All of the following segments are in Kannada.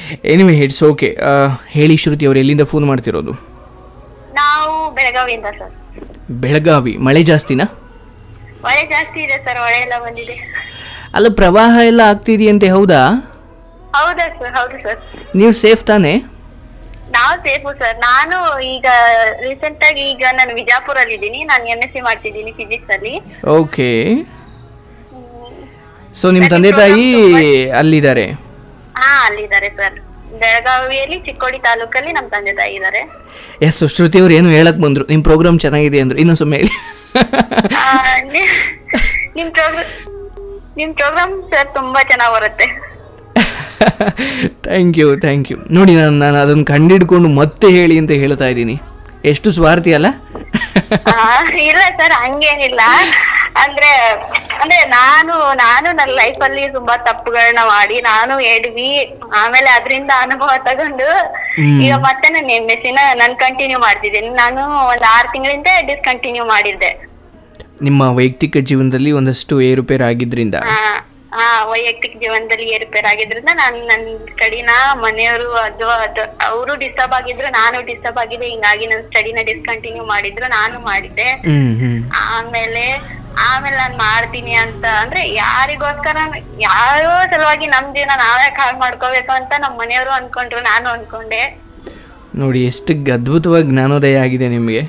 ಎನಿವೆ ಇಟ್ಸ್ ಓಕೆ ಹೇಳಿ ಶ್ರುತಿ ಅವರು ಎಲ್ಲಿಂದ ಫೋನ್ ಮಾಡ್ತಿರೋದು ನಾವು ಬೆಳಗಾವಿಯಿಂದ ಸರ್ ಬೆಳಗಾವಿ ಮಳೆ ಜಾಸ್ತಿನಾ ಮಳೆ ಜಾಸ್ತಿ ಇದೆ ಸರ್ ಮಳೆ ಎಲ್ಲ ಬಂದಿದೆ ಅಲ್ಲ ಪ್ರವಾಹ ಎಲ್ಲ ಆಗ್ತಿದೆಯಂತೆ ಹೌದಾ ಹೌದಾ ಸರ್ ಹೌದು ಸರ್ ನೀವು ಸೇಫ್ ತಾನೇ ನಾವು ಸೇಫು ಸರ್ ನಾನು ಈಗ ರೀಸೆಂಟ್ ಆಗಿ ಈಗ ನಾನು ವಿಜಾಪುರಲ್ಲಿ ಇದ್ದೀನಿ ನಾನು ಎಂ ಎಸ್ ಸಿ ಮಾಡ್ತಿದ್ದೀನಿ ಫಿಸಿಕ್ಸ್ ಅಲ್ಲಿ ಓಕೆ ಸೊ ನಿಮ್ಮ ತಂದೆ ತಾಯಿ ಅಲ್ಲಿದ್ದಾರೆ ಹಾ ಅಲ್ಲಿದ್ದಾರೆ ಸರ್ ಬೆಳಗಾವಿಯಲ್ಲಿ ಚಿಕ್ಕೋಡಿ ತಾಲೂಕಲ್ಲಿ ನಮ್ಮ ತಂದೆ ತಾಯಿ ಇದ್ದಾರೆ ಎಸ್ ಶ್ರುತಿ ಅವ್ರು ಏನು ಹೇಳಕ್ ಬಂದ್ರು ನಿಮ್ಮ ಪ್ರೋಗ್ರಾಮ್ ಚೆನ್ನಾಗಿದೆ ಅಂದ್ರು ಇನ್ನೊಂದು ಸುಮ್ಮನೆ ಹೇಳಿ ಆ, ನಿ- ನಿಮ್ ಪ್ರೋಗ್ರಾಮ್ ನಿಮ್ ಪ್ರೋಗ್ರಾಮ್ ಸರ್ ತುಂಬಾ ಚೆನ್ನಾಗಿ ಬರುತ್ತೆ ಥ್ಯಾಂಕ್ ಯು ಥ್ಯಾಂಕ್ ಯು ನೋಡಿ ನಾನು ನಾನು ಅದನ್ನು ಕಂಡಿಡ್ಕೊಂಡು ಮತ್ತೆ ಹೇಳಿ ಅಂತ ಹೇಳ್ತಾ ಇದ್ದೀನಿ ಎಷ್ಟು ಸ್ವಾರ್ಥಿ ಅಲ್ಲ ಆ, ಇಲ್ಲ ಸರ್ ಹಂಗೇನಿಲ್ಲ ಅಂದ್ರೆ ಅಂದ್ರೆ ನಾನು ನಾನು ನನ್ನ ಲೈಫ್ ಅಲ್ಲಿ ತುಂಬಾ ತಪ್ಪುಗಳನ್ನ ಮಾಡಿ ನಾನು ಎಡ್ವಿ ಆಮೇಲೆ ಅದರಿಂದ ಅನುಭವ ತಗೊಂಡು ಹ್ಮ್. ಈಗ ಮತ್ತೆ ನನ್ನ ಎಂ ಎಸ್ ನ ನಾನು ಕಂಟಿನ್ಯೂ ಮಾಡ್ತಿದ್ದೀನಿ ನಾನು ಒಂದ್ ಆರ್ ತಿಂಗಳಿಂದ ಡಿಸ್ಕಂಟಿನ್ಯೂ ಮಾಡಿದ್ದೆ ನಿಮ್ಮ ವೈಯಕ್ತಿಕ ಜೀವನದಲ್ಲಿ ಒಂದಷ್ಟು ಏರುಪೇರು ಆಗಿದ್ರಿಂದ ಆ, ಆ ವೈಯಕ್ತಿಕ ಜೀವನದಲ್ಲಿ ಏರುಪೇರ್ ಆಗಿದ್ರಿಂದ ನಾನು ನನ್ನ ಸ್ಟಡಿನ ಮನೆಯವರು ಅದು ಅದು ಅವರು ಡಿಸ್ಟರ್ಬ್ ಆಗಿದ್ರು ನಾನು ಡಿಸ್ಟರ್ಬ್ ಆಗಿದೆ ಹಿಂಗಾಗಿ ನನ್ನ ಸ್ಟಡಿನ ಡಿಸ್ಕಂಟಿನ್ಯೂ ಮಾಡಿದ್ರು ನಾನು ಮಾಡಿದ್ದೆ ಹ್ಮ್ ಹ್ಮ್ ಆಮೇಲೆ ಆಮೇಲೆ ನಾನ್ ಮಾಡ್ತೀನಿ ಅಂತ ಅಂದ್ರೆ ಯಾರಿಗೋಸ್ಕರ ಯಾರೋ ಸಲುವಾಗಿ ನಮ್ ಜೀವನ ನಾವೇ ಹಾಳು ಮಾಡ್ಕೋಬೇಕು ಅಂತ ನಮ್ ಮನೆಯವರು ಅನ್ಕೊಂಡ್ರು ನಾನು ಅನ್ಕೊಂಡೆ ನೋಡಿ ಎಷ್ಟು ಅದ್ಭುತವಾಗಿ ಜ್ಞಾನೋದಯ ಆಗಿದೆ ನಿಮಗೆ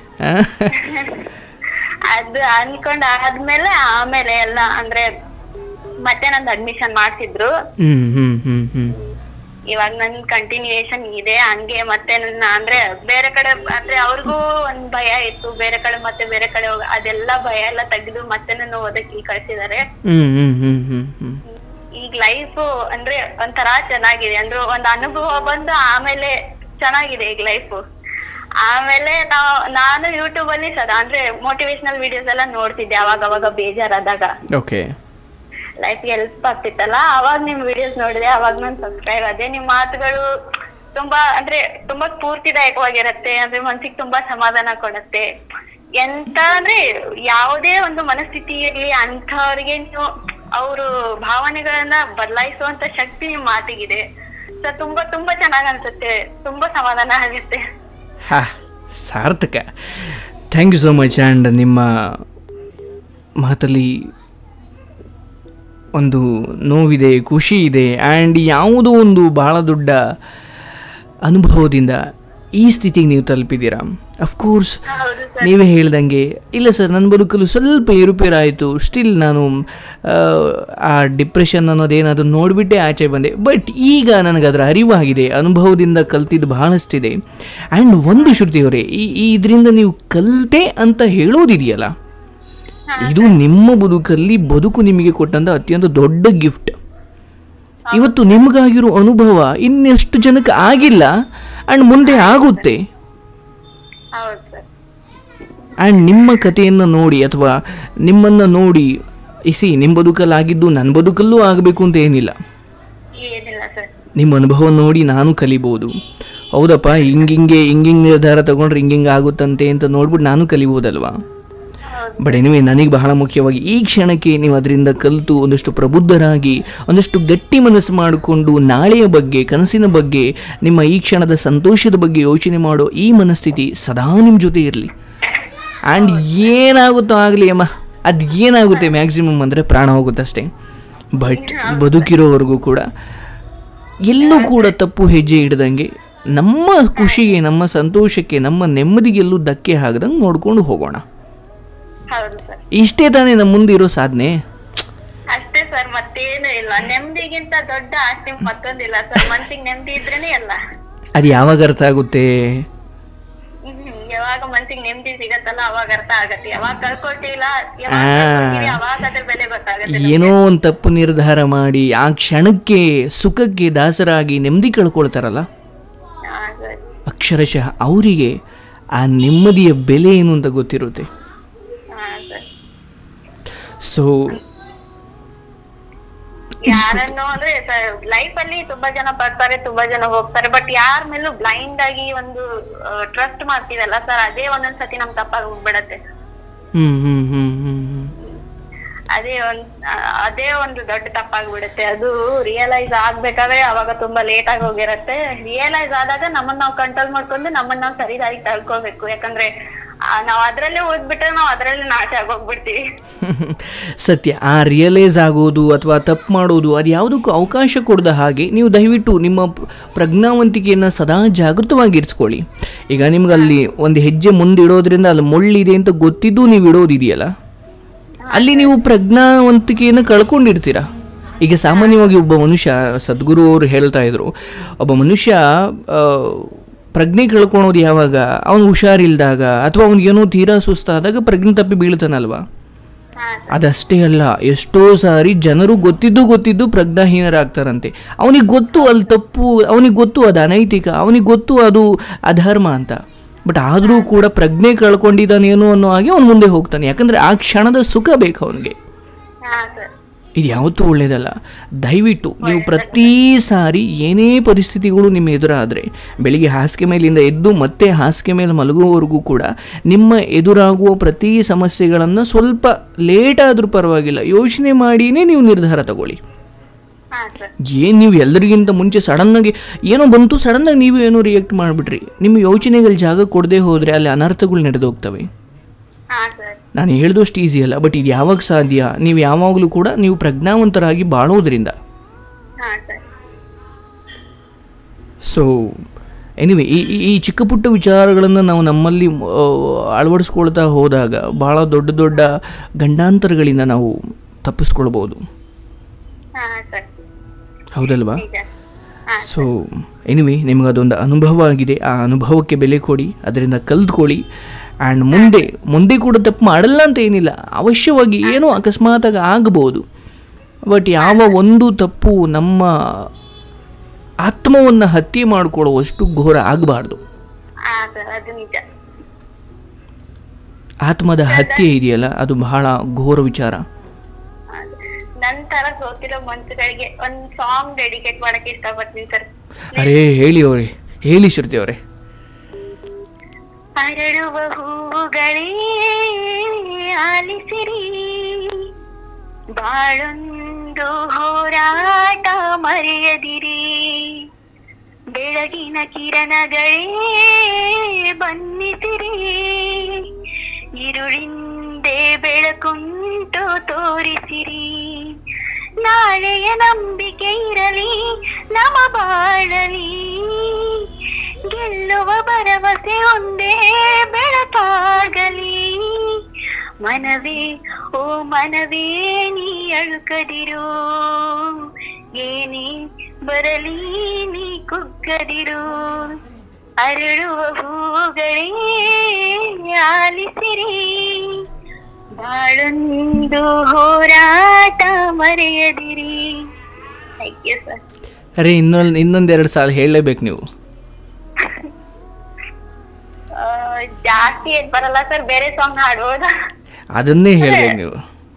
ಅದು ಅನ್ಕೊಂಡ್ ಆದ್ಮೇಲೆ ಆಮೇಲೆ ಎಲ್ಲ ಅಂದ್ರೆ ಮತ್ತೆ ನಂದು ಅಡ್ಮಿಷನ್ ಮಾಡ್ಸಿದ್ರು ಹ್ಮ್ ಹ್ಮ್ ಹ್ಮ್ ಹ್ಮ್ ಇವಾಗ ನನ್ ಕಂಟಿನ್ಯೂಯೇಷನ್ ಇದೆ ಹಂಗೆ ಮತ್ತೆ ನನ್ನ ಅಂದ್ರೆ ಬೇರೆ ಕಡೆ ಅಂದ್ರೆ ಅವ್ರಿಗೂ ಒಂದ್ ಭಯ ಇತ್ತು ಬೇರೆ ಕಡೆ ಮತ್ತೆ ಬೇರೆ ಕಡೆ ಹೋಗ ಅದೆಲ್ಲ ಭಯ ಎಲ್ಲ ತೆಗೆದು ಮತ್ತೆ ನನ್ನ ಓದಕ್ಕೆ ಇಲ್ಲಿ ಕಳ್ಸಿದಾರೆ ಹ್ಮ್ ಹ್ಮ್ ಹ್ಮ್ ಹ್ಮ್ ಹ್ಮ್ ಈಗ ಲೈಫ್ ಅಂದ್ರೆ ಒಂಥರ ಚೆನ್ನಾಗಿದೆ ಅಂದ್ರೆ ಒಂದ್ ಅನುಭವ ಬಂದು ಆಮೇಲೆ ಚೆನ್ನಾಗಿದೆ ಈಗ ಲೈಫ್ ಆಮೇಲೆ ನಾವ್ ನಾನು ಯೂಟ್ಯೂಬ್ ಅಲ್ಲಿ ಸದಾ ಅಂದ್ರೆ ಮೋಟಿವೇಶನಲ್ ವಿಡಿಯೋಸ್ ಎಲ್ಲ ನೋಡ್ತಿದ್ದೆ ಅವಾಗ ಅವಾಗ ಬೇಜಾರಾದಾಗ ಓಕೆ ಲೈಫ್ ಹೆಲ್ಪ್ ಆಗ್ತಿತ್ತಲ್ಲ ಅವಾಗ ನಿಮ್ ವಿಡಿಯೋಸ್ ನೋಡಿದೆ ಅವಾಗ ನಾನು ಸಬ್ಸ್ಕ್ರೈಬ್ ಆದೆ ನಿಮ್ ಮಾತುಗಳು ತುಂಬಾ ಅಂದ್ರೆ ತುಂಬಾ ಸ್ಫೂರ್ತಿದಾಯಕವಾಗಿರತ್ತೆ ಅಂದ್ರೆ ಮನ್ಸಿಗೆ ತುಂಬಾ ಸಮಾಧಾನ ಕೊಡತ್ತೆ ಎಂತ ಅಂದ್ರೆ ಯಾವುದೇ ಒಂದು ಮನಸ್ಥಿತಿ ಇರ್ಲಿ ಅಂಥವ್ರಿಗೆ ನೀವು ಅವರು ಭಾವನೆಗಳನ್ನ ಬದಲಾಯಿಸುವಂತ ಶಕ್ತಿ ನಿಮ್ ಮಾತಿಗಿದೆ ಸೊ ತುಂಬಾ ತುಂಬಾ ಚೆನ್ನಾಗ್ ಅನ್ಸುತ್ತೆ ತುಂಬಾ ಸಮಾಧಾನ ಆಗುತ್ತೆ ಹಾ ಸಾರ್ಥಕ thank you so much and ನಿಮ್ಮ ಮಾತಲ್ಲಿ ಒಂದು ನೋವಿದೆ ಖುಷಿ ಇದೆ ಆ್ಯಂಡ್ ಯಾವುದೋ ಒಂದು ಭಾಳ ದೊಡ್ಡ ಅನುಭವದಿಂದ ಈ ಸ್ಥಿತಿಗೆ ನೀವು ತಲುಪಿದ್ದೀರಾ ಅಫ್ಕೋರ್ಸ್ ಹೌದು ನೀವೇ ಹೇಳ್ದಂಗೆ ಇಲ್ಲ ಸರ್ ನನ್ನ ಬದುಕಲು ಸ್ವಲ್ಪ ಏರುಪೇರಾಯಿತು ಸ್ಟಿಲ್ ನಾನು ಆ, ಆ ಡಿಪ್ರೆಷನ್ ಅನ್ನೋದೇನದು ನೋಡಿಬಿಟ್ಟೆ ಆಚೆ ಬಂದೆ ಬಟ್ ಈಗ ನನಗೆ ಅದರ ಅರಿವಾಗಿದೆ ಅನುಭವದಿಂದ ಕಲ್ತಿದ್ದು ಬಹಳಷ್ಟಿದೆ ಆ್ಯಂಡ್ ಒಂದು ಶ್ರುತಿಯವರೇ ಈ ಈ ಇದರಿಂದ ನೀವು ಕಲಿತೆ ಅಂತ ಹೇಳೋದಿದೆಯಲ್ಲ ಇದು ನಿಮ್ಮ ಬದುಕಲ್ಲಿ ಬದುಕು ನಿಮಗೆ ಕೊಟ್ಟಂಥ ಅತ್ಯಂತ ದೊಡ್ಡ ಗಿಫ್ಟ್ ಇವತ್ತು ನಿಮಗಾಗಿರೋ ಅನುಭವ ಇನ್ನೆಷ್ಟು ಜನಕ್ಕೆ ಆಗಿಲ್ಲ ಆ್ಯಂಡ್ ಮುಂದೆ ಆಗುತ್ತೆ ಹೌದು ಸರ್ ಆ್ಯಂಡ್ ನಿಮ್ಮ ಕಥೆಯನ್ನು ನೋಡಿ ಅಥವಾ ನಿಮ್ಮನ್ನು ನೋಡಿ ಇಸಿ ನಿಮ್ಮ ಬದುಕಲ್ಲಿ ಆಗಿದ್ದು ನನ್ನ ಬದುಕಲ್ಲೂ ಆಗಬೇಕು ಅಂತ ಏನಿಲ್ಲ ಏನಿಲ್ಲ ಸರ್ ನಿಮ್ಮ ಅನುಭವ ನೋಡಿ ನಾನು ಕಲಿಬೋದು ಹೌದಪ್ಪ ಹಿಂಗಿಂಗೆ ಹಿಂಗಿಂಗೆ ನಿರ್ಧಾರ ತಗೊಂಡ್ರೆ ಹಿಂಗಿಂಗೆ ಆಗುತ್ತಂತೆ ಅಂತ ನೋಡ್ಬಿಟ್ಟು ನಾನು ಕಲಿಬೋದಲ್ವಾ ಬಟ್ ಎನಿವೆ ನನಗೆ ಬಹಳ ಮುಖ್ಯವಾಗಿ ಈ ಕ್ಷಣಕ್ಕೆ ನೀವು ಅದರಿಂದ ಕಲಿತು ಒಂದಷ್ಟು ಪ್ರಬುದ್ಧರಾಗಿ ಒಂದಷ್ಟು ಗಟ್ಟಿ ಮನಸ್ಸು ಮಾಡಿಕೊಂಡು ನಾಳೆಯ ಬಗ್ಗೆ ಕನಸಿನ ಬಗ್ಗೆ ನಿಮ್ಮ ಈ ಕ್ಷಣದ ಸಂತೋಷದ ಬಗ್ಗೆ ಯೋಚನೆ ಮಾಡೋ ಈ ಮನಸ್ಥಿತಿ ಸದಾ ನಿಮ್ಮ ಜೊತೆ ಇರಲಿ ಆ್ಯಂಡ್ ಏನಾಗುತ್ತೋ ಆಗಲಿ ಅಮ್ಮ ಅದು ಏನಾಗುತ್ತೆ ಮ್ಯಾಕ್ಸಿಮಮ್ ಅಂದರೆ ಪ್ರಾಣ ಹೋಗುತ್ತಷ್ಟೇ ಬಟ್ ಬದುಕಿರೋವರೆಗೂ ಕೂಡ ಎಲ್ಲೂ ಕೂಡ ತಪ್ಪು ಹೆಜ್ಜೆ ಇಡ್ದಂಗೆ ನಮ್ಮ ಖುಷಿಗೆ ನಮ್ಮ ಸಂತೋಷಕ್ಕೆ ನಮ್ಮ ನೆಮ್ಮದಿಗೆಲ್ಲೂ ಧಕ್ಕೆ ಆಗದಂಗೆ ನೋಡ್ಕೊಂಡು ಹೋಗೋಣ ಹೌದು ಸರ್ ಇಷ್ಟೇ ತಾನೇ ನಮ್ಮ ಮುಂದೆ ಇರೋ ಸಾಧನೆ ಅಷ್ಟೇ ಸರ್ ಮತ್ತೇನು ಇಲ್ಲ ನೆಮ್ಮದಿಗಿಂತ ದೊಡ್ಡ ಆಸ್ತಿ ಮತ್ತೊಂದಿಲ್ಲ ಸರ್ ಮನ್ಸಿಗೆ ನೆಮ್ಮದಿ ಇದ್ರೇನೆ ಎಲ್ಲ ಅದು ಯಾವಾಗ ಅರ್ಥ ಆಗುತ್ತೆ ಹ್ಮ್, ಯಾವಾಗ ಮನ್ಸಿಗೆ ನೆಮ್ಮದಿ ಸಿಗತ್ತಲ್ಲ ಅವಾಗ ಅರ್ಥ ಆಗತ್ತೆ ಯಾವಾಗ ಕಳ್ಕೊಟ್ಟಿಲ್ಲ ಆ. ಯಾವಾಗ ಕಳ್ಕೊತೀವಿ, ಅವಾಗ ಅದ್ರ ಬೆಲೆ ಗೊತ್ತಾಗತ್ತೆ ಏನೋ ಒಂದು ತಪ್ಪು ನಿರ್ಧಾರ ಮಾಡಿ ಆ ಕ್ಷಣಕ್ಕೆ ಸುಖಕ್ಕೆ ದಾಸರಾಗಿ ನೆಮ್ಮದಿ ಕಳ್ಕೊಳ್ತಾರಲ್ಲ ಹಾ, ಸರ್. ಅಕ್ಷರಶಃ ಅವರಿಗೆ ಆ ನೆಮ್ಮದಿಯ ಬೆಲೆ ಏನು ಅಂತ ಗೊತ್ತಿರುತ್ತೆ ಹಾ, ಸರ್. ಸೊ ಯಾರನ್ನು ಅಂದ್ರೆ ಲೈಫ್ ಅಲ್ಲಿ ತುಂಬಾ ಜನ ಬರ್ತಾರೆ ತುಂಬಾ ಜನ ಹೋಗ್ತಾರೆ ಬಟ್ ಯಾರ ಮೇಲೂ ಬ್ಲೈಂಡ್ ಆಗಿ ಒಂದು ಟ್ರಸ್ಟ್ ಮಾಡ್ತೀವಲ್ಲ ಸರ್ ಅದೇ ಒಂದೊಂದ್ಸತಿ ನಮ್ ತಪ್ಪಾಗಿ ಹೋಗ್ಬಿಡತ್ತೆ ಹ್ಮ್ ಹ್ಮ್ ಹ್ಮ್ ಹ್ಮ್ ಹ್ಮ್ ಅದೇ ಒಂದ್ ಆ, ಅದೇ ಒಂದು ದೊಡ್ಡ ತಪ್ಪಾಗ್ಬಿಡುತ್ತೆ ಅದು ರಿಯಲೈಸ್ ಆಗ್ಬೇಕಾದ್ರೆ ಅವಾಗ ತುಂಬಾ ಲೇಟ್ ಆಗಿ ಹೋಗಿರತ್ತೆ ರಿಯಲೈಸ್ ಆದಾಗ ನಮ್ಮನ್ನ ನಾವು ಕಂಟ್ರೋಲ್ ಮಾಡ್ಕೊಂಡು ನಮ್ಮನ್ನ ನಾವು ಸರಿ ದಾರಿಗೆ ತಳ್ಕೋಬೇಕು ಯಾಕಂದ್ರೆ ಆ, ನಾವ್ ಅದ್ರಲ್ಲೇ ಓದ್ಬಿಟ್ರೆ ನಾವ್ ಅದ್ರಲ್ಲೇ ನಾಶ ಆಗೋಗ್ಬಿಡ್ತೀವಿ ಸತ್ಯ ಆ ರಿಯಲೈಸ್ ಆಗೋದು ಅಥವಾ ತಪ್ಪು ಮಾಡೋದು ಅದು ಯಾವುದಕ್ಕೂ ಅವಕಾಶ ಕೊಡದ ಹಾಗೆ ನೀವು ದಯವಿಟ್ಟು ನಿಮ್ಮ ಪ್- ಪ್ರಜ್ಞಾವಂತಿಕೆಯನ್ನು ಸದಾ ಜಾಗೃತವಾಗಿರಿಸ್ಕೊಳ್ಳಿ ಈಗ ನಿಮ್ಗೆ ಅಲ್ಲಿ ಒಂದು ಹೆಜ್ಜೆ ಮುಂದೆ ಇಡೋದ್ರಿಂದ ಅಲ್ಲಿ ಮುಳ್ಳಿದೆ ಅಂತ ಗೊತ್ತಿದ್ದು ನೀವು ಇಡೋದಿದೆಯಲ್ಲ ಅಲ್ಲಿ ನೀವು ಪ್ರಜ್ಞಾವಂತಿಕೆಯನ್ನು ಕಳ್ಕೊಂಡಿರ್ತೀರ ಈಗ ಸಾಮಾನ್ಯವಾಗಿ ಒಬ್ಬ ಮನುಷ್ಯ ಸದ್ಗುರು ಅವರು ಹೇಳ್ತಾ ಇದ್ರು ಒಬ್ಬ ಮನುಷ್ಯ ಆ, ಪ್ರಜ್ಞೆ ಕಳ್ಕೊಳೋದು ಯಾವಾಗ ಅವನು ಹುಷಾರಿಲ್ದಾಗ ಅಥವಾ ಅವ್ನಿಗೇನೋ ತೀರಾ ಸುಸ್ತಾದಾಗ ಪ್ರಜ್ಞೆ ತಪ್ಪಿ ಬೀಳ್ತಾನಲ್ವಾ ಹಾ ಅದಷ್ಟೇ ಅಲ್ಲ ಎಷ್ಟೋ ಸಾರಿ ಜನರು ಗೊತ್ತಿದ್ದು ಗೊತ್ತಿದ್ದು ಪ್ರಜ್ಞಾಹೀನರಾಗ್ತಾರಂತೆ ಅವನಿಗೆ ಗೊತ್ತು ಅಲ್ಲಿ ತಪ್ಪು ಅವನಿಗೆ ಗೊತ್ತು ಅದು ಅನೈತಿಕ ಅವನಿಗೆ ಗೊತ್ತು ಅದು ಅಧರ್ಮ ಅಂತ ಬಟ್ ಆದರೂ ಕೂಡ ಪ್ರಜ್ಞೆ ಕಳ್ಕೊಂಡಿದ್ದಾನೇನೋ ಅನ್ನೋ ಹಾಗೆ ಅವನು ಮುಂದೆ ಹೋಗ್ತಾನೆ ಯಾಕಂದರೆ ಆ ಕ್ಷಣದ ಸುಖ ಬೇಕು ಅವನಿಗೆ ಹಾ ಸರ್ ಇದು ಯಾವತ್ತೂ ಒಳ್ಳೆಯದಲ್ಲ ದಯವಿಟ್ಟು ನೀವು ಪ್ರತಿ ಸಾರಿ ಏನೇ ಪರಿಸ್ಥಿತಿಗಳು ನಿಮ್ಮ ಎದುರಾದರೆ ಬೆಳಿಗ್ಗೆ ಹಾಸಿಗೆ ಮೇಲಿಂದ ಎದ್ದು ಮತ್ತೆ ಹಾಸಿಗೆ ಮೇಲೆ ಮಲಗುವವರೆಗೂ ಕೂಡ ನಿಮ್ಮ ಎದುರಾಗುವ ಪ್ರತಿ ಸಮಸ್ಯೆಗಳನ್ನು ಸ್ವಲ್ಪ ಲೇಟ್ ಆದರೂ ಪರವಾಗಿಲ್ಲ ಯೋಚನೆ ಮಾಡಿಯೇ ನೀವು ನಿರ್ಧಾರ ತಗೊಳ್ಳಿ ಹಾ ಸರ್ ಏನು ನೀವು ಎಲ್ಲರಿಗಿಂತ ಮುಂಚೆ ಸಡನ್ನಾಗಿ ಏನೋ ಬಂತು ಸಡನ್ನಾಗಿ ನೀವು ಏನೋ ರಿಯಾಕ್ಟ್ ಮಾಡಿಬಿಟ್ರಿ ನಿಮ್ಮ ಯೋಚನೆಗಳು ಜಾಗ ಕೊಡದೆ ಹೋದರೆ ಅಲ್ಲಿ ಅನರ್ಥಗಳು ನಡೆದೋಗ್ತವೆ ಹಾ ಸರ್ ನಾನು ಹೇಳ್ದಷ್ಟು ಈಸಿ ಅಲ್ಲ ಬಟ್ ಇದು ಯಾವಾಗ ಸಾಧ್ಯ ನೀವು ಯಾವಾಗಲೂ ಕೂಡ ನೀವು ಪ್ರಜ್ಞಾವಂತರಾಗಿ ಬಾಳೋದ್ರಿಂದ ಹಾ ಸರ್ ಸೊ ಎನಿವೆ ಈ ಈ- ಈ ಚಿಕ್ಕ ಪುಟ್ಟ ವಿಚಾರಗಳನ್ನು ನಾವು ನಮ್ಮಲ್ಲಿ ಆ, ಅಳವಡಿಸ್ಕೊಳ್ತಾ ಹೋದಾಗ ಭಾಳ ದೊಡ್ಡ ದೊಡ್ಡ ಗಂಡಾಂತರಗಳಿಂದ ನಾವು ತಪ್ಪಿಸ್ಕೊಳ್ಬೋದು ಹಾ ಸರ್ ಹೌದಲ್ವಾ ನಿಜ ಹಾ ಸೊ ಎನಿವೆ ನಿಮಗದೊಂದು ಅನುಭವ ಆಗಿದೆ ಆ ಅನುಭವಕ್ಕೆ ಬೆಲೆ ಕೊಡಿ ಅದರಿಂದ ಕಲ್ತ್ಕೊಳ್ಳಿ ಆ್ಯಂಡ್ ಮುಂದೆ ಮುಂದೆ ಕೂಡ ತಪ್ಪು ಮಾಡಲ್ಲ ಅಂತ ಏನಿಲ್ಲ ಅವಶ್ಯವಾಗಿ ಏನೋ ಅಕಸ್ಮಾತಾಗಿ ಆಗಬಹುದು ಬಟ್ ಯಾವ ಒಂದು ತಪ್ಪು ನಮ್ಮ ಆತ್ಮವನ್ನು ಹತ್ಯೆ ಮಾಡಿಕೊಳ್ಳುವಷ್ಟು ಘೋರ ಆಗಬಾರ್ದು ಹಾ ಸರ್ ಅದು ನಿಜ ಆತ್ಮದ ಹತ್ಯೆ ಇದೆಯಲ್ಲ ಅದು ಬಹಳ ಘೋರ ವಿಚಾರ ನಂತರ ಸೋತಿರೋ ಮನ್ಸುಗಳಿಗೆ ಒಂದ್ ಸಾಂಗ್ ಡೆಡಿಕೇಟ್ ಮಾಡಕ್ ಇಷ್ಟಪಡ್ತೀನಿ ಸರ್ ಅರೇ ಹೇಳಿ ಅವರೇ ಹೇಳಿ ಶ್ರುತಿ ಅವರೇ ಅರಳುವ ಹೂವುಗಳೇ ಆಲಿಸಿರಿ ಬಾಳೊಂದು ಹೋರಾಟ ಮರೆಯದಿರಿ ಬೆಳಗಿನ ಕಿರಣಗಳೇ ಬನ್ನಿಸಿರಿ ഇരുಳಿಂದೆ ಬೆಳಕುಂಟು ತೋರಿಸಿರಿ ನಾಳೆಯ ನಂಬಿಕೆ ಇರಲಿ ನಮ ಬಾಳಲಿ ಗೆಲ್ಲುವ ಭರವಸೆ ಒಂದೇ ಬೆಳಕಾಗಲಿ ಮನವೇ ಓ ಮನವೇ ನೀ ಅಳುಕದಿರು ಏನೇ ಬರಲಿ ನೀ ಕುಗ್ಗದಿರು ಅರಳುವ ಹೂಗಳೇ ಆಲಿಸಿರಿ ಬಾಳೊಂದು ಹೋರಾಟ ಮರೆಯದಿರಿ ಥ್ಯಾಂಕ್ ಯು ಸರ್ ಅರೆ ಇನ್ನೊಂದು ಇನ್ನೊಂದೆರಡು ಸಾಲ ಹೇಳಲೇಬೇಕು ನೀವು ಜಾಸ್ತಿ ಏನ್ ಬರಲ್ಲ ಸರ್ ಬೇರೆ ಸಾಂಗ್ ಹಾಡ್ಬೋದಾ ಅದನ್ನೇ ಹೇಳ್ಬೇಕು ನೀವು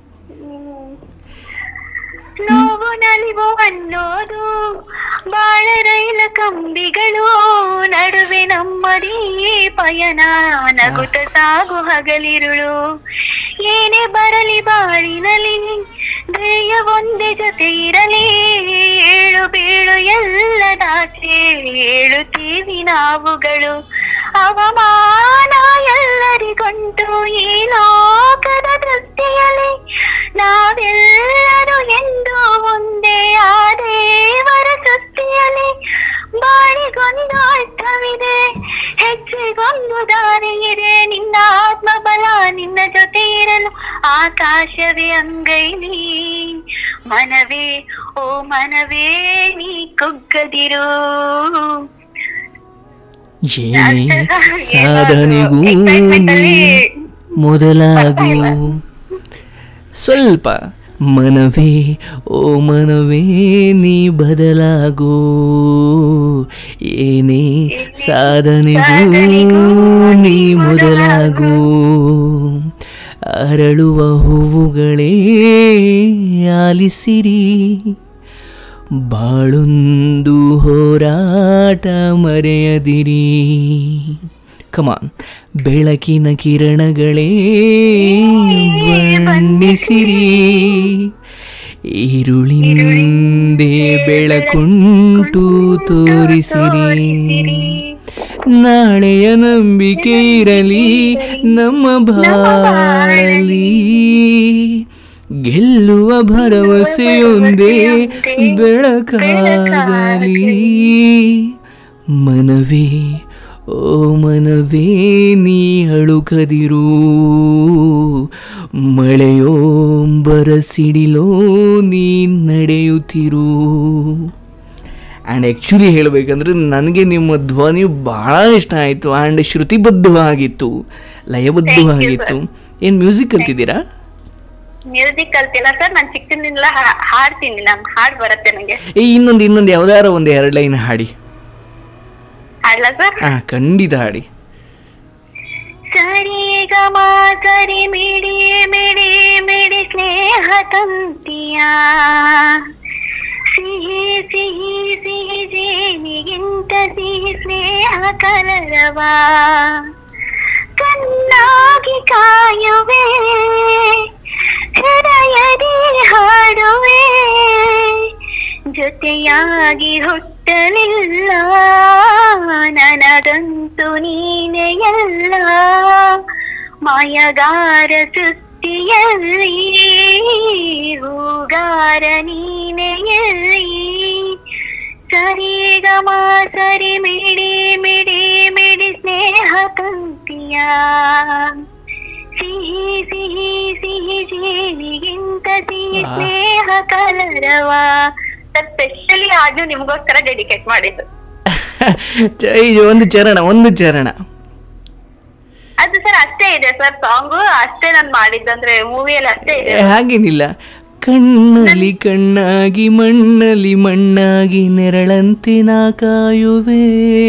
ನೋವು ನಲಿವು ಅನ್ನೋದು ಬಾಳ ರೈಲ ಕಂಬಿಗಳು ನಡುವೆ ನಮ್ಮದೇ ಪಯಣ ನಗುತ್ತ ಸಾಗು ಹಗಲಿರುಳು ಏನೇ ಬರಲಿ ಬಾಳಿನಲಿ ಧ್ಯೇಯ ಒಂದೇ ಜೊತೆ ಇರಲಿ ಏಳು ಬೀಳು ಎಲ್ಲ ದಾಚೆ ಏಳುತ್ತೀವಿ ನಾವುಗಳು ಅವಮಾನ ಎಲ್ಲರಿಗೊಂಡು ಈ ಲೋಕದ ದೃಷ್ಟಿಯಲ್ಲಿ ನಾವೆಲ್ಲರೂ ಎಂದು ಒಂದೇ ಆ ದೇವರ ಸೃಷ್ಟಿಯಲ್ಲಿ ಬಾಳಿಗೊಂದು ಅರ್ಥವಿದೆ ಹೆಜ್ಜೆಗೊಂದು ದಾರಿ ಇದೆ ನಿನ್ನ ಆತ್ಮಬಲ ನಿನ್ನ ಜೊತೆ ಇರಲು ಆಕಾಶವೇ ಅಂಗೈಲಿ ಮನವೇ ಓ ಮನವೇ ನೀ ಕುಗ್ಗದಿರು ಏನೇ ಸಾಧನೆಗೂ ನೀ ಮೊದಲಾಗು ಸ್ವಲ್ಪ ಮನವೇ ಓ ಮನವೇ ನೀ ಬದಲಾಗು ಏನೇ ಸಾಧನೆಗೂ ನೀ ಮೊದಲಾಗು ಅರಳುವ ಹೂವುಗಳೇ ಆಲಿಸಿರಿ ಬಾಳೊಂದು ಹೋರಾಟ ಮರೆಯದಿರಿ ಕಮಾನ್ ಬೆಳಕಿನ ಕಿರಣಗಳೇ ಬಣ್ಣಿಸಿರಿ ಈರುಳಿಂದೆ ಬೆಳಕುಂಟು ತೋರಿಸಿರಿ ನಾಳೆಯ ನಂಬಿಕೆ ಇರಲಿ ನಮ್ಮ ಬಾಳಲಿ ಗೆಲ್ಲುವ ಭರವಸೆಯೊಂದೇ ಬೆಳಕಾಗಲಿ ಮನವೇ ಓ ಮನವೇ ನೀ ಅಳುಕದಿರು ಮಳೆಯೋ ಬರಸಿಡಿಲೋ ನೀ ನಡೆಯುತ್ತಿರು ಆ್ಯಂಡ್ ಆ್ಯಕ್ಚುಲಿ ಹೇಳಬೇಕಂದ್ರೆ ನನಗೆ ನಿಮ್ಮ ಧ್ವನಿ ಭಾಳ ಇಷ್ಟ ಆಯಿತು ಆ್ಯಂಡ್ ಶ್ರುತಿಬದ್ಧವಾಗಿತ್ತು ಲಯಬದ್ಧವಾಗಿತ್ತು ಏನು ಮ್ಯೂಸಿಕ್ ಕಲ್ತಿದ್ದೀರಾ ಮ್ಯೂಸಿಕ್ ಕಲ್ತಿಲ್ಲ ಸರ್ ನಾನ್ ಚಿಕ್ಕನಿಂದ ಹಾಡ್ತೀನಿ ನಮ್ ಹಾಡ್ ಬರುತ್ತೆ ನಂಗೆ ಏ ಇನ್ನೊಂದು ಇನ್ನೊಂದು ಯಾವ್ದಾರ ಒಂದು ಎರಡು ಲೈನ್ ಹಾಡಿ ಹಾಡ್ಲಾ ಸರ್ ಹಾಂ ಖಂಡಿತ ಹಾಡಿ ಸರಿ ಗಮ ಸರಿ ಮಿಡಿ ಮಿಡಿ ಮಿಡಿ ಸ್ನೇಹ ತಂತಿಯ ಸಿಹಿ ಸಿಹಿ ಸಿಹಿ ಜೇನಿಗಿಂತ ಸಿಹಿ ಸ್ನೇಹ ಕಲರವ ಕಣ್ಣಾಗಿ ಕಾಯುವೆ ಹೃದಯದಿ ಹಾಡುವೆ ಜೊತೆಯಾಗಿ ಹುಟ್ಟಲಿಲ್ಲ ನನಗಂತೂ ನೀನೆ ಎಲ್ಲ ಮಾಯಗಾರ ಸೃಷ್ಟಿಯಲ್ಲಿ ಹೂಗಾರ ನೀನೆ ಎಲ್ಲಿ ಸರಿ ಗಮ ಸರಿ ಮಿಡಿ ಮಿಡಿ ಮಿಡಿ ಸ್ನೇಹ ಕಂತಿಯ ಸಿಹಿ ಸಿಹಿ ಸಿಹಿ ಜೇನಿಗಿಂತ ಸಿಹಿ ಆ. ಸ್ನೇಹ ಕಲರವ ಸ್ಪೆಷಲಿ ಆದ್ರೂ ನಿಮ್ಗೋಸ್ಕರ ಡೆಡಿಕೇಟ್ ಮಾಡಿದ್ದು ಚ- ಇದು ಒಂದು ಚರಣ ಒಂದು ಚರಣ ಅದು ಸರ್ ಅಷ್ಟೇ ಇದೆ ಸರ್ ಸಾಂಗು ಅಷ್ಟೇ ನಾನು ಮಾಡಿದ್ದಂದ್ರೆ ಮೂವಿಯಲ್ಲಿ ಅಷ್ಟೇ ಏ, ಇದೆ ಹಾಗೇನಿಲ್ಲ ಕಣ್ಣಲ್ಲಿ ಕಣ್ಣಾಗಿ ಮಣ್ಣಲ್ಲಿ ಮಣ್ಣಾಗಿ ನೆರಳಂತೆ ನಾ ಕಾಯುವೆ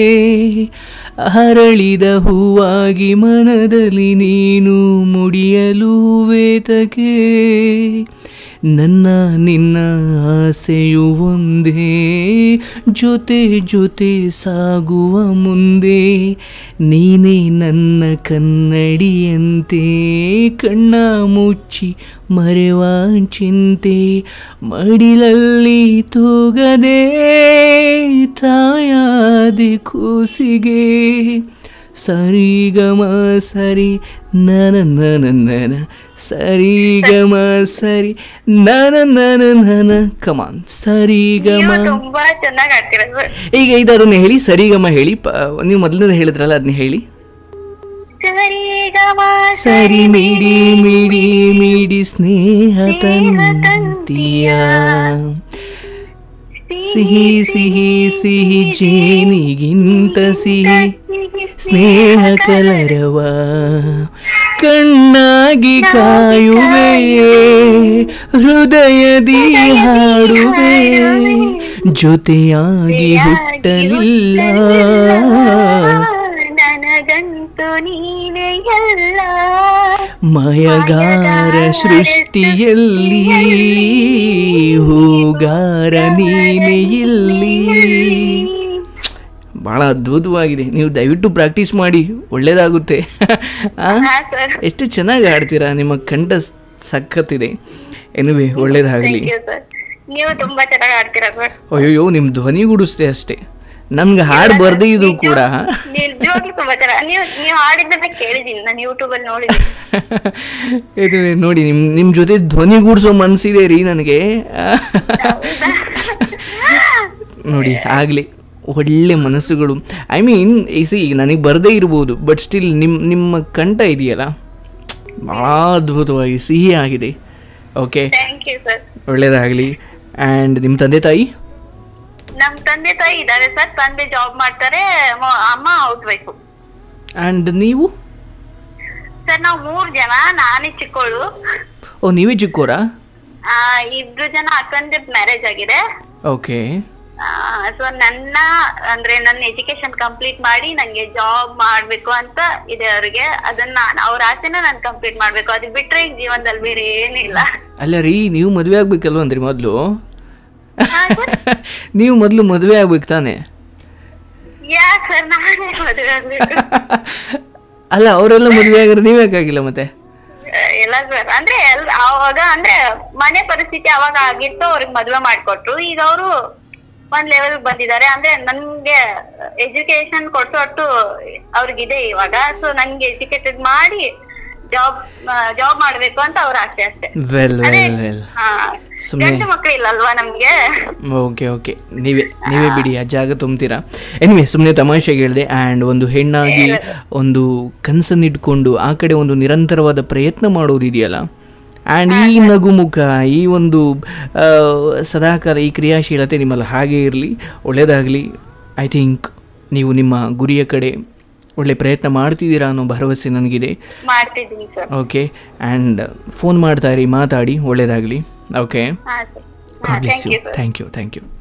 ಹರಳಿದ ಹೂವಾಗಿ ಮನದಲ್ಲಿ ನೀನು ಮುಡಿಯಲು ವೇತಕೆ ನನ್ನ ನಿನ್ನ ಆಸೆಯು ಒಂದೇ ಜೊತೆ ಜೊತೆ ಸಾಗುವ ಮುಂದೆ ನೀನೇ ನನ್ನ ಕನ್ನಡಿಯಂತೆ ಕಣ್ಣ ಮುಚ್ಚಿ ಮರೆವ ಚಿಂತೆ ಮಡಿಲಲ್ಲಿ ತೂಗದೆ ತಾಯಾದಿ ಕೂಸಿಗೆ ಸರಿಗಮ ಸರಿ ನನ ನನ ನನ ಸರಿಗಮ ಸರಿ ನನ ನನ ನನ ಕಮಾನ್ ಸರಿಗಮ ನೀವು ತುಂಬಾ ಚೆನ್ನಾಗಿ ಆಡ್ತೀರ ಸರ್ ಈಗ ಇದನ್ನ ಹೇಳಿ ಸರಿಗಮ ಹೇಳಿ ಪ ನೀವು ಮೊದಲನೇ ಹೇಳಿದ್ರಲ್ಲ ಅದನ್ನ ಹೇಳಿ ಸರಿ ಗಮ ಸರಿ ಮಿಡಿ ಮಿಡಿ ಮಿಡಿ ಸ್ನೇಹ ತಂತಿಯ ಸಿಹಿ ಸಿಹಿ ಸಿಹಿ ಜೇನಿಗಿಂತ ಸಿಹಿ ಸ್ನೇಹ ಕಲರವ ಕಣ್ಣಾಗಿ ಕಾಯುವೆ ಹೃದಯದಿ ಹಾಡುವೆ ಜೊತೆಯಾಗಿ ಹುಟ್ಟಲಿಲ್ಲ ನನಗಂತೂ ನೀನೆ ಎಲ್ಲ ಮಯಗಾರ ಸೃಷ್ಟಿಯಲ್ಲಿ ಹೂಗಾರ ನೀನೆ ಇಲ್ಲಿ ಬಹಳ ಅದ್ಭುತವಾಗಿದೆ ನೀವು ದಯವಿಟ್ಟು ಪ್ರಾಕ್ಟೀಸ್ ಮಾಡಿ ಒಳ್ಳೇದಾಗುತ್ತೆ ಆ? ಹಾ ಸರ್ ಎಷ್ಟು ಚೆನ್ನಾಗಿ ಆಡ್ತೀರಾ ನಿಮ್ಮ ಕಂಠ ಸಖತ್ತಿದೆ ಎನಿವೆ ಒಳ್ಳೇದಾಗಲಿ ಥ್ಯಾಂಕ್ ಯು ಸರ್ ನೀವು ತುಂಬಾ ಚೆನ್ನಾಗಿ ಆಡ್ತೀರಾ ಸರ್ ಅಯ್ಯೋ ನಿಮ್ಮ ಧ್ವನಿ ಗುಡಿಸ್ದೆ ಅಷ್ಟೇ ನನ್ಗೆ ಹಾಡು ಬರ್ದೇ ಇದ್ರು ಕೂಡ ನಿಜವಾಗ್ಲೂ ತುಂಬಾ ಚೆನ್ನಾಗಿ ನೀವು ನೀವು ಹಾಡಿದ್ದನ್ನ ಕೇಳಿದೀನಿ ನಾನು ಯೂಟ್ಯೂಬ್ ಅಲ್ಲಿ ನೋಡಿದ್ದೀನಿ ಇದು ನೋಡಿ ನಿಮ್ ನಿಮ್ ಜೊತೆ ಧ್ವನಿ ಗೂಡಿಸೋ ಮನ್ಸಿದೆ ರೀ ನನಗೆ ನೋಡಿ ಆಗ್ಲಿ ಒಳ್ಳೆ ಮನಸ್ಸುಗಳು ಐ ಮೀನ್ ಸಿ ನನಗೆ ಬರದೇ ಇರ್ಬೋದು ಬಟ್ ಸ್ಟಿಲ್ ನಿಮ್ಮ ನಿಮ್ಮ ಕಂಠ ಇದೆಯಲ್ಲ ಭಾಳ ಅದ್ಭುತವಾಗಿ ಸಿಹಿ ಆಗಿದೆ ಓಕೆ ಥ್ಯಾಂಕ್ ಯು ಸರ್ ಒಳ್ಳೇದಾಗಲಿ ಆ್ಯಂಡ್ ನಿಮ್ಮ ತಂದೆ ತಾಯಿ ನಮ್ ತಂದೆ ತಾಯಿ ಇದ್ದಾರೆ ಸರ್ ತಂದೆ ಜಾಬ್ ಮಾಡ್ತಾರೆ ಮ- ಅಮ್ಮ ಔಟ್ ವೈಫು ಆ್ಯಂಡ್ ನೀವು ಸರ್ ನಾವ್ ಮೂರ್ ಜನ ನಾನೇ ಚಿಕ್ಕೋಳು ಓ ನೀವೇ ಚಿಕ್ಕೋರಾ ಆ, ಇಬ್ರು ಜನ ಅಕ್ಕಂದ ಮ್ಯಾರೇಜ್ ಆಗಿದೆ ಓಕೆ ಸೊ ನನ್ನ ಅಂದ್ರೆ ನನ್ನ ಎಜುಕೇಶನ್ ಕಂಪ್ಲೀಟ್ ಮಾಡಿ ನಂಗೆ ಜಾಬ್ ಮಾಡ್ಬೇಕು ಅಂತ ಇದೆ ಅವ್ರಿಗೆ ಅದನ್ನ ಅವ್ರ ಆಸೆನ ನಾನು ಕಂಪ್ಲೀಟ್ ಮಾಡ್ಬೇಕು ಅದು ಬಿಟ್ರೆ ಈ ಜೀವನದಲ್ಲಿ ಬೇರೆ ಏನಿಲ್ಲ ಅಲ್ಲ ರೀ ನೀವು ಮದುವೆ ಆಗ್ಬೇಕಲ್ವಂದ್ರಿ ಮೊದಲು ನೀವು ಮೊದಲು ಮದುವೆ ಆಗ್ಬೇಕು ತಾನೆ ಯಾಕೆ ಸರ್ ನಾನೇ ಮದುವೆ ಆಗ್ಬೇಕು ಅಲ್ಲ ಅವರೆಲ್ಲ ಮದುವೆ ಆಗಿದ್ರೆ ನೀವ್ಯಾಕಾಗಿಲ್ಲ ಮತ್ತೆ ಎಲ್ಲ ಸರ್ ಅಂದ್ರೆ ಎಲ್ ಅವಾಗ ಅಂದ್ರೆ ಮನೆ ಪರಿಸ್ಥಿತಿ ಅವಾಗ ಆಗಿತ್ತು ಅವ್ರಿಗೆ ಮದ್ವೆ ಮಾಡ್ಕೊಟ್ರು ಈಗ ಅವರು ಒಂದ್ ಲೆವೆಲ್ ಬಂದಿದ್ದಾರೆ ಅಂದ್ರೆ ನನ್ಗೆ ಎಜುಕೇಶನ್ ಕೊಟ್ಟು ಒಟ್ಟು ಅವ್ರಿಗಿದೆ ಇವಾಗ ಸೊ ನನ್ಗೆ ಎಜುಕೇಟೆಡ್ ಮಾಡಿ ಜಾಬ್ ಜಾಬ್ ಮಾಡ್ಬೇಕು ಅಂತ ಅವ್ರ ಆಸೆ ಅಷ್ಟೇ ವೆಲ್ ಅದೇ ವೆಲ್ ವೆಲ್ ಹಾ ಸುಮ್ನೆ- ಗಂಡು ಮಕ್ಳು ಇಲ್ಲಲ್ವಾ ನಮ್ಗೆ ಓಕೆ ಓಕೆ ನೀವೇ ನೀವೇ ಬಿಡಿ ಆ ಜಾಗ ತುಂಬ್ತೀರಾ ಎನಿವೆ ಸುಮ್ಮನೆ ತಮಾಷೆಗೆ ಹೇಳಿದೆ ಆ್ಯಂಡ್ ಒಂದು ಹೆಣ್ಣಾಗಿ ಒಂದು ಕನಸನ್ನು ಇಟ್ಕೊಂಡು ಆ ಕಡೆ ಒಂದು ನಿರಂತರವಾದ ಪ್ರಯತ್ನ ಮಾಡೋದಿದೆಯಲ್ಲ ಆ್ಯಂಡ್ ಈ ನಗುಮುಖ ಈ ಒಂದು ಆ, ಸದಾಕಾಲ ಈ ಕ್ರಿಯಾಶೀಲತೆ ನಿಮ್ಮಲ್ಲಿ ಹಾಗೇ ಇರಲಿ ಒಳ್ಳೆಯದಾಗಲಿ ಐ ಥಿಂಕ್ ನೀವು ನಿಮ್ಮ ಗುರಿಯ ಕಡೆ ಒಳ್ಳೆ ಪ್ರಯತ್ನ ಮಾಡ್ತಿದ್ದೀರಾ ಅನ್ನೋ ಭರವಸೆ ನನಗಿದೆ ಮಾಡ್ತಿದ್ದೀನಿ ಸರ್ ಓಕೆ ಆ್ಯಂಡ್ ಫೋನ್ ಮಾಡ್ತಾ ಇರಿ ಮಾತಾಡಿ ಒಳ್ಳೆಯದಾಗಲಿ ಓಕೆ ಹಾ sir God bless thank you you sir thank you thank you